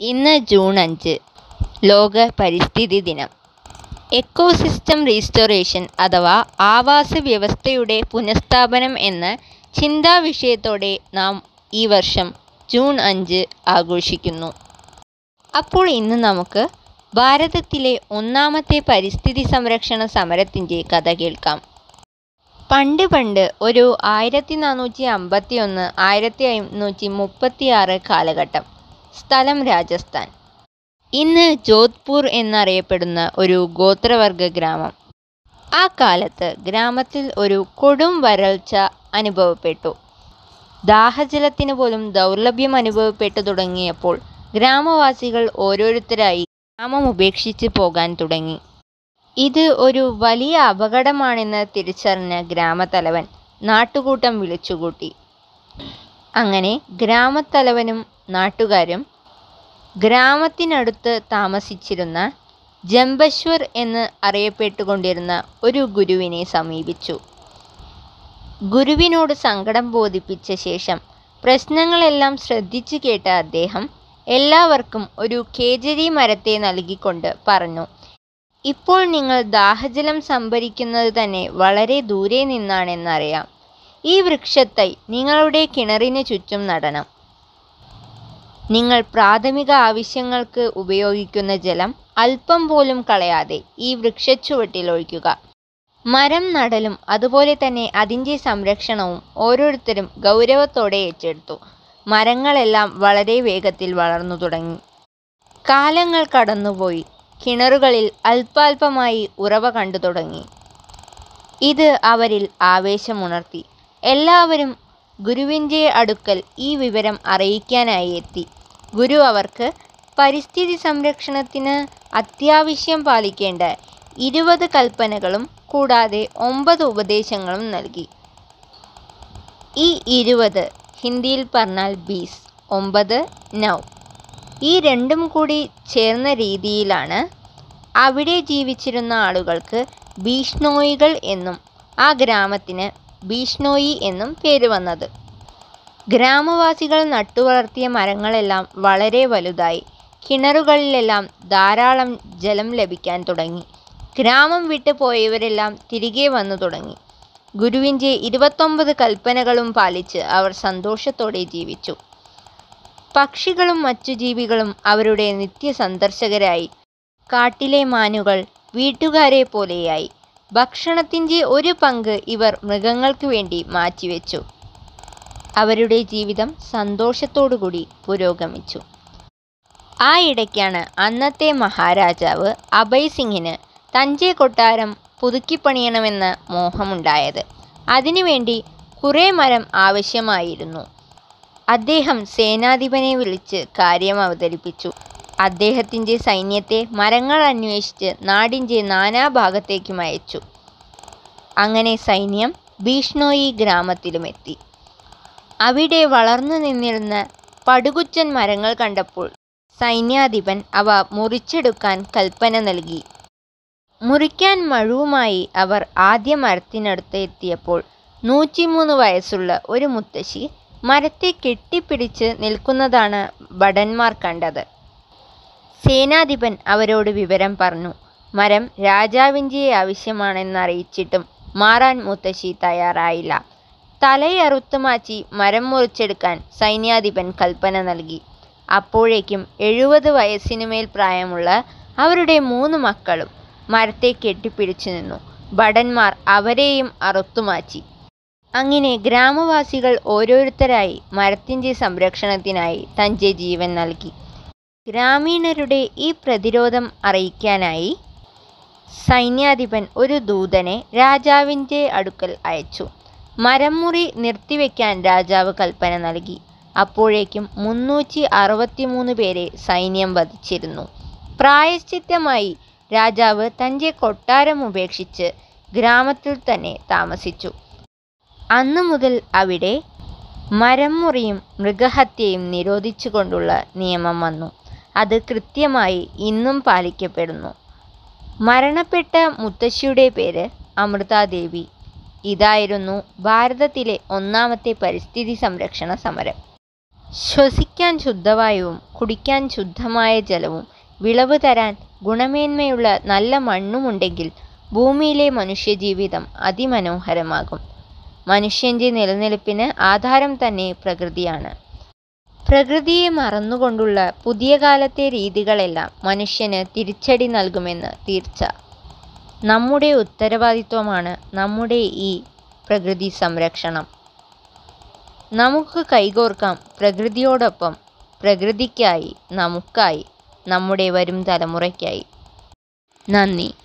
ഇന്ന് ജൂൺ അഞ്ച് ലോക പരിസ്ഥിതി ദിനം എക്കോസിസ്റ്റം റീസ്റ്റോറേഷൻ അഥവാ ആവാസ വ്യവസ്ഥയുടെ പുനഃസ്ഥാപനം എന്ന ചിന്താവിഷയത്തോടെ നാം ഈ വർഷം ജൂൺ അഞ്ച് ആഘോഷിക്കുന്നു അപ്പോൾ ഇന്ന് നമുക്ക് ഭാരതത്തിലെ ഒന്നാമത്തെ പരിസ്ഥിതി സംരക്ഷണ സമരത്തിൻ്റെ കഥ കേൾക്കാം പണ്ട് പണ്ട് ഒരു ആയിരത്തി നാനൂറ്റി അമ്പത്തി ഒന്ന് ആയിരത്തി അഞ്ഞൂറ്റി മുപ്പത്തി ആറ് കാലഘട്ടം സ്ഥലം രാജസ്ഥാൻ ഇന്ന് ജോധ്പൂർ എന്നറിയപ്പെടുന്ന ഒരു ഗോത്രവർഗ ഗ്രാമം ആ കാലത്ത് ഗ്രാമത്തിൽ ഒരു കൊടും വരൾച്ച അനുഭവപ്പെട്ടു ദാഹജലത്തിന് പോലും ദൗർലഭ്യം അനുഭവപ്പെട്ടു തുടങ്ങിയപ്പോൾ ഗ്രാമവാസികൾ ഓരോരുത്തരായി ഗ്രാമം ഉപേക്ഷിച്ച് പോകാൻ തുടങ്ങി ഇത് ഒരു വലിയ അപകടമാണെന്ന് തിരിച്ചറിഞ്ഞ ഗ്രാമത്തലവൻ നാട്ടുകൂട്ടം വിളിച്ചുകൂട്ടി അങ്ങനെ ഗ്രാമത്തലവനും നാട്ടുകാരും ഗ്രാമത്തിനടുത്ത് താമസിച്ചിരുന്ന ജംബശ്വർ എന്ന് അറിയപ്പെട്ടുകൊണ്ടിരുന്ന ഒരു ഗുരുവിനെ സമീപിച്ചു ഗുരുവിനോട് സങ്കടം ബോധിപ്പിച്ച ശേഷം പ്രശ്നങ്ങളെല്ലാം ശ്രദ്ധിച്ചു കേട്ട അദ്ദേഹം എല്ലാവർക്കും ഒരു കേജരി മരത്തെ നൽകിക്കൊണ്ട് പറഞ്ഞു ഇപ്പോൾ നിങ്ങൾ ദാഹജലം സംഭരിക്കുന്നത് തന്നെ വളരെ ദൂരെ നിന്നാണെന്നറിയാം ഈ വൃക്ഷത്തൈ നിങ്ങളുടെ കിണറിന് ചുറ്റും നടണം നിങ്ങൾ പ്രാഥമിക ആവശ്യങ്ങൾക്ക് ഉപയോഗിക്കുന്ന ജലം അല്പം പോലും കളയാതെ ഈ വൃക്ഷച്ചുവട്ടിൽ ഒഴിക്കുക മരം നടലും അതുപോലെ തന്നെ അതിൻ്റെ സംരക്ഷണവും ഓരോരുത്തരും ഗൗരവത്തോടെ ഏറ്റെടുത്തു മരങ്ങളെല്ലാം വളരെ വേഗത്തിൽ വളർന്നു തുടങ്ങി കാലങ്ങൾ കടന്നുപോയി കിണറുകളിൽ അല്പാൽപമായി ഉറവ കണ്ടു തുടങ്ങി ഇത് അവരിൽ ആവേശമുണർത്തി എല്ലാവരും ഗുരുവിൻ്റെ അടുക്കൽ ഈ വിവരം അറിയിക്കാനായി എത്തി ഗുരു അവർക്ക് പരിസ്ഥിതി സംരക്ഷണത്തിന് അത്യാവശ്യം പാലിക്കേണ്ട ഇരുപത് കൽപ്പനകളും കൂടാതെ ഒമ്പത് ഉപദേശങ്ങളും നൽകി ഈ ഇരുപത് ഹിന്ദിയിൽ പറഞ്ഞാൽ ബീസ് ഒമ്പത് നൗ ഈ രണ്ടും കൂടി ചേർന്ന രീതിയിലാണ് അവിടെ ജീവിച്ചിരുന്ന ആളുകൾക്ക് ബീഷ്ണോയികൾ എന്നും ആ ഗ്രാമത്തിന് ബീഷ്ണോയി എന്നും പേര് വന്നത് ഗ്രാമവാസികൾ നട്ടുവളർത്തിയ മരങ്ങളെല്ലാം വളരെ വലുതായി കിണറുകളിലെല്ലാം ധാരാളം ജലം ലഭിക്കാൻ തുടങ്ങി ഗ്രാമം വിട്ടു പോയവരെല്ലാം തിരികെ വന്നു തുടങ്ങി ഗുരുവിൻ്റെ ഇരുപത്തൊമ്പത് കൽപ്പനകളും പാലിച്ച് അവർ സന്തോഷത്തോടെ ജീവിച്ചു പക്ഷികളും മറ്റു ജീവികളും അവരുടെ നിത്യസന്ദർശകരായി കാട്ടിലെ മാനുകൾ വീട്ടുകാരെ പോലെയായി ഭക്ഷണത്തിൻ്റെ ഒരു പങ്ക് ഇവർ മൃഗങ്ങൾക്ക് വേണ്ടി മാറ്റിവെച്ചു അവരുടെ ജീവിതം സന്തോഷത്തോടുകൂടി പുരോഗമിച്ചു ആ ഇടയ്ക്കാണ് അന്നത്തെ മഹാരാജാവ് അഭയ് സിംഗിന് തഞ്ചെ കൊട്ടാരം പുതുക്കിപ്പണിയണമെന്ന മോഹമുണ്ടായത് അതിനുവേണ്ടി കുറേ മരം ആവശ്യമായിരുന്നു അദ്ദേഹം സേനാധിപനെ വിളിച്ച് കാര്യം അവതരിപ്പിച്ചു അദ്ദേഹത്തിൻ്റെ സൈന്യത്തെ മരങ്ങൾ അന്വേഷിച്ച് നാടിൻ്റെ നാനാഭാഗത്തേക്കും അയച്ചു അങ്ങനെ സൈന്യം ഭീഷ്ണോയി ഗ്രാമത്തിലുമെത്തി അവിടെ വളർന്നു നിന്നിരുന്ന പടുകുച്ചൻ മരങ്ങൾ കണ്ടപ്പോൾ സൈന്യാധിപൻ അവ മുറിച്ചെടുക്കാൻ കൽപ്പന നൽകി മുറിക്കാൻ മഴുവുമായി അവർ ആദ്യ മരത്തിനടുത്ത് എത്തിയപ്പോൾ നൂറ്റിമൂന്ന് വയസ്സുള്ള ഒരു മുത്തശ്ശി മരത്തെ കെട്ടിപ്പിടിച്ച് നിൽക്കുന്നതാണ് ഭടന്മാർ കണ്ടത് സേനാധിപൻ അവരോട് വിവരം പറഞ്ഞു മരം രാജാവിൻ്റെ ആവശ്യമാണെന്നറിയിച്ചിട്ടും മാറാൻ മുത്തശ്ശി തയ്യാറായില്ല തലയറുത്തു മാറ്റി മരം മുറിച്ചെടുക്കാൻ സൈന്യാധിപൻ കൽപ്പന നൽകി അപ്പോഴേക്കും എഴുപത് വയസ്സിനുമേൽ പ്രായമുള്ള അവരുടെ മൂന്ന് മക്കളും മരത്തെ കെട്ടിപ്പിടിച്ചു നിന്നു ഭടന്മാർ അവരെയും അറുത്തുമാറ്റി അങ്ങനെ ഗ്രാമവാസികൾ ഓരോരുത്തരായി മരത്തിൻ്റെ സംരക്ഷണത്തിനായി തൻ്റെ ജീവൻ നൽകി ഗ്രാമീണരുടെ ഈ പ്രതിരോധം അറിയിക്കാനായി സൈന്യാധിപൻ ഒരു ദൂതനെ രാജാവിൻ്റെ അടുക്കൽ അയച്ചു മരം മുറി നിർത്തിവെക്കാൻ രാജാവ് കൽപ്പന നൽകി അപ്പോഴേക്കും മുന്നൂറ്റി അറുപത്തിമൂന്ന് പേരെ സൈന്യം വധിച്ചിരുന്നു പ്രായശ്ചിത്തമായി രാജാവ് തൻ്റെ കൊട്ടാരം ഉപേക്ഷിച്ച് ഗ്രാമത്തിൽ തന്നെ താമസിച്ചു അന്നു മുതൽ അവിടെ മരം മുറിയും മൃഗഹത്യയും നിരോധിച്ചുകൊണ്ടുള്ള നിയമം വന്നു അത് കൃത്യമായി ഇന്നും പാലിക്കപ്പെടുന്നു മരണപ്പെട്ട മുത്തശ്ശിയുടെ പേര് അമൃതാദേവി ഇതായിരുന്നു ഭാരതത്തിലെ ഒന്നാമത്തെ പരിസ്ഥിതി സംരക്ഷണ സമരം ശ്വസിക്കാൻ ശുദ്ധവായുവും കുടിക്കാൻ ശുദ്ധമായ ജലവും വിളവ് തരാൻ ഗുണമേന്മയുള്ള നല്ല മണ്ണുമുണ്ടെങ്കിൽ ഭൂമിയിലെ മനുഷ്യജീവിതം അതിമനോഹരമാകും മനുഷ്യന്റെ നിലനിൽപ്പിന് ആധാരം തന്നെ പ്രകൃതിയാണ് പ്രകൃതിയെ മറന്നുകൊണ്ടുള്ള പുതിയ കാലത്തെ രീതികളെല്ലാം മനുഷ്യന് തിരിച്ചടി നൽകുമെന്ന് തീർച്ച നമ്മുടെ ഉത്തരവാദിത്വമാണ് നമ്മുടെ ഈ പ്രകൃതി സംരക്ഷണം നമുക്ക് കൈകോർക്കാം പ്രകൃതിയോടൊപ്പം പ്രകൃതിക്കായി നമുക്കായി നമ്മുടെ വരും തലമുറയ്ക്കായി നന്ദി